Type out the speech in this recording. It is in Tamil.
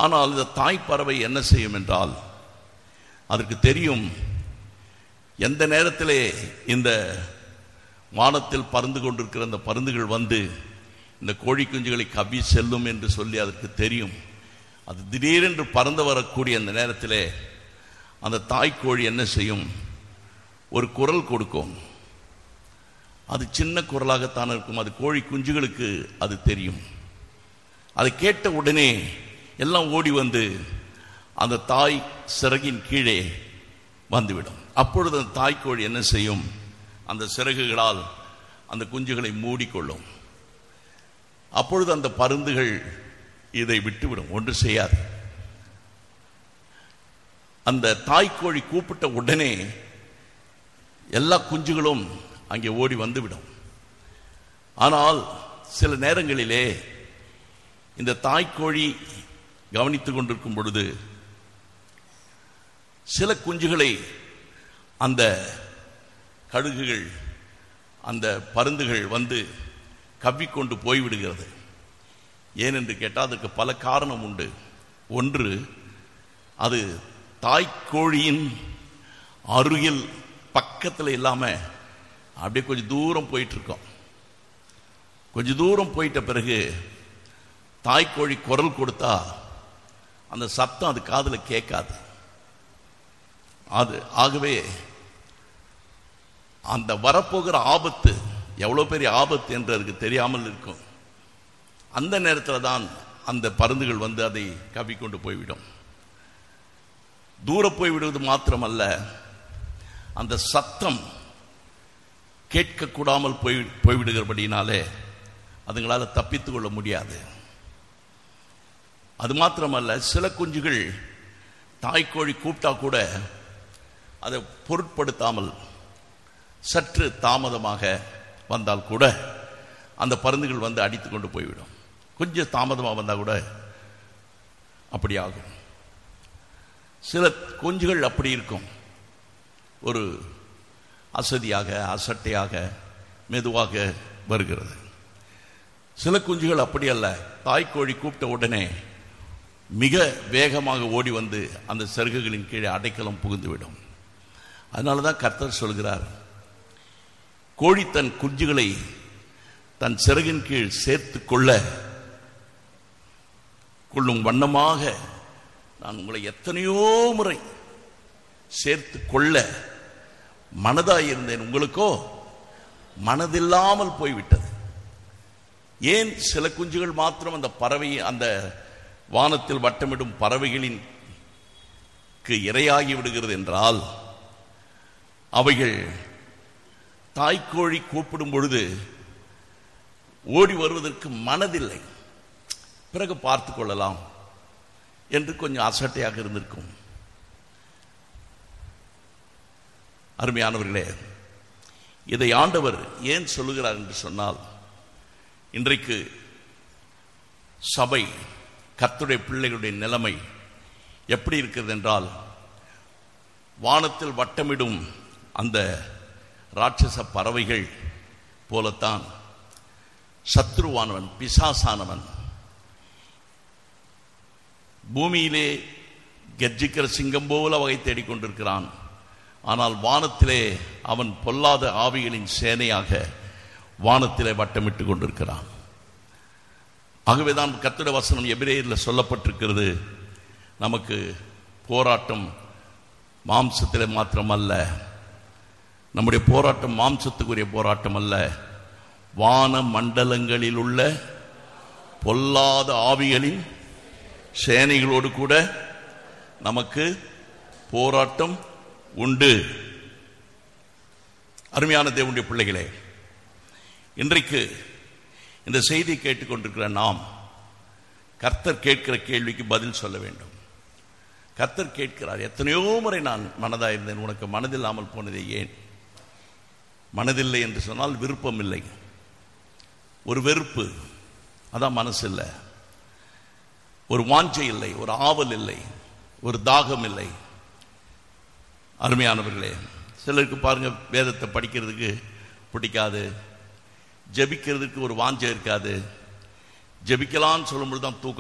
ஆனால் இந்த தாய் பறவை என்ன செய்யும் என்றால் அதற்கு தெரியும் எந்த நேரத்திலே இந்த வானத்தில் பறந்து கொண்டிருக்கிற அந்த பருந்துகள் வந்து இந்த கோழி குஞ்சுகளை கவ்வி செல்லும் என்று சொல்லி அதற்கு தெரியும் அது திடீரென்று பறந்து வரக்கூடிய அந்த நேரத்திலே அந்த தாய்க்கோழி என்ன செய்யும் ஒரு குரல் கொடுக்கும் அது சின்ன குரலாகத்தான் இருக்கும் அது கோழி குஞ்சுகளுக்கு அது தெரியும் அதை கேட்ட உடனே எல்லாம் ஓடி வந்து அந்த தாய் சிறகின் கீழே வந்துவிடும் அப்பொழுது அந்த தாய்க்கோழி என்ன செய்யும் அந்த சிறகுகளால் அந்த குஞ்சுகளை மூடிக்கொள்ளும் அப்பொழுது அந்த பருந்துகள் இதை விட்டுவிடும் ஒன்று செய்யாது அந்த தாய்க்கோழி கூப்பிட்ட உடனே எல்லா குஞ்சுகளும் அங்கே ஓடி வந்துவிடும் ஆனால் சில நேரங்களிலே இந்த தாய்க்கோழி கவனித்துக் கொண்டிருக்கும் பொழுது சில குஞ்சுகளை அந்த கழுகுகள் அந்த பருந்துகள் வந்து கவ்விக்கொண்டு போய்விடுகிறது ஏனென்று கேட்டால் அதற்கு பல காரணம் உண்டு ஒன்று அது தாய்க்கோழியின் அருகில் பக்கத்தில் இல்லாமல் அப்படியே கொஞ்சம் தூரம் போயிட்டு இருக்கோம் கொஞ்சம் தூரம் போயிட்ட பிறகு தாய்க்கோழி குரல் கொடுத்தா அந்த சத்தம் அது காதில் கேட்காது அது ஆகவே அந்த வரப்போகிற ஆபத்து எவ்வளோ பெரிய ஆபத்து என்று அதுக்கு தெரியாமல் இருக்கும் அந்த நேரத்தில் தான் அந்த பருந்துகள் வந்து அதை கவ்விக்கொண்டு போய்விடும் தூர போய்விடுவது மாத்திரமல்ல அந்த சத்தம் கேட்கக்கூடாமல் போய் போய்விடுகிறபடினாலே அதுங்களால் தப்பித்துக் கொள்ள முடியாது அது மாத்திரமல்ல சில குஞ்சுகள் தாய்க்கோழி கூப்பிட்டா கூட அதை பொருட்படுத்தாமல் சற்று தாமதமாக வந்தால் கூட அந்த பருந்துகள் வந்து அடித்து கொண்டு போய்விடும் கொஞ்சம் தாமதமாக வந்தால் கூட அப்படி ஆகும் சில குஞ்சுகள் அப்படி இருக்கும் ஒரு அசதியாக அசட்டையாக மெதுவாக வருகிறது சில குஞ்சுகள் அப்படி அல்ல தாய்க்கோழி கூப்பிட்ட உடனே மிக வேகமாக ஓடி வந்து அந்த செருகுகளின் கீழே அடைக்கலம் புகுந்துவிடும் அதனால தான் கர்த்தர் சொல்கிறார் கோழி தன் குஞ்சுகளை தன் சிறகின் கீழ் சேர்த்து கொள்ள கொள்ளும் வண்ணமாக நான் உங்களை எத்தனையோ முறை சேர்த்து கொள்ள மனதாய் இருந்தேன் உங்களுக்கோ மனதில்லாமல் போய்விட்டது ஏன் சில குஞ்சுகள் மாத்திரம் அந்த பறவை அந்த வானத்தில் வட்டமிடும் பறவைகளின் இரையாகி விடுகிறது என்றால் அவைகள் தாய்க்கோழி கூப்பிடும் பொழுது ஓடி வருவதற்கு மனதில்லை பிறகு பார்த்து கொள்ளலாம் என்று கொஞ்சம் அசட்டையாக இருந்திருக்கும் அருமையானவர்களே இதை ஆண்டவர் ஏன் சொல்லுகிறார் என்று சொன்னால் இன்றைக்கு சபை கர்த்துடைய பிள்ளைகளுடைய நிலைமை எப்படி இருக்கிறது என்றால் வானத்தில் வட்டமிடும் அந்த ராட்சச பறவைகள் போலத்தான் சத்ருவானவன் பிசாசானவன் பூமியிலே கர்ஜிக்கிற சிங்கம் போல வகை தேடிக்கொண்டிருக்கிறான் ஆனால் வானத்திலே அவன் பொல்லாத ஆவிகளின் சேனையாக வானத்திலே வட்டமிட்டு கொண்டிருக்கிறான் ஆகவேதான் கத்திர வசனம் எபிரேயரில் சொல்லப்பட்டிருக்கிறது நமக்கு போராட்டம் மாம்சத்திலே மாத்திரமல்ல நம்முடைய போராட்டம் மாம்சத்துக்குரிய போராட்டம் அல்ல வான மண்டலங்களில் உள்ள பொல்லாத ஆவிகளின் சேனைகளோடு கூட நமக்கு போராட்டம் உண்டு அருமையான தேவனுடைய பிள்ளைகளே இன்றைக்கு இந்த செய்தி கேட்டுக்கொண்டிருக்கிற நாம் கர்த்தர் கேட்கிற கேள்விக்கு பதில் சொல்ல வேண்டும் கர்த்தர் கேட்கிறார் எத்தனையோ முறை நான் மனதாக இருந்தேன் உனக்கு மனதில்லாமல் போனதே ஏன் மனதில்லை என்று சொன்னால் விருப்பம் இல்லை ஒரு வெறுப்பு அதான் மனசு இல்லை ஒரு வாஞ்சை இல்லை ஒரு ஆவல் இல்லை ஒரு தாகம் இல்லை அருமையானவர்களே சிலருக்கு பாருங்க வேதத்தை படிக்கிறதுக்கு பிடிக்காது ஜெபிக்கிறதுக்கு ஒரு வாஞ்சை இருக்காது ஜெபிக்கலான்னு சொல்லும்போது தான் தூக்கம்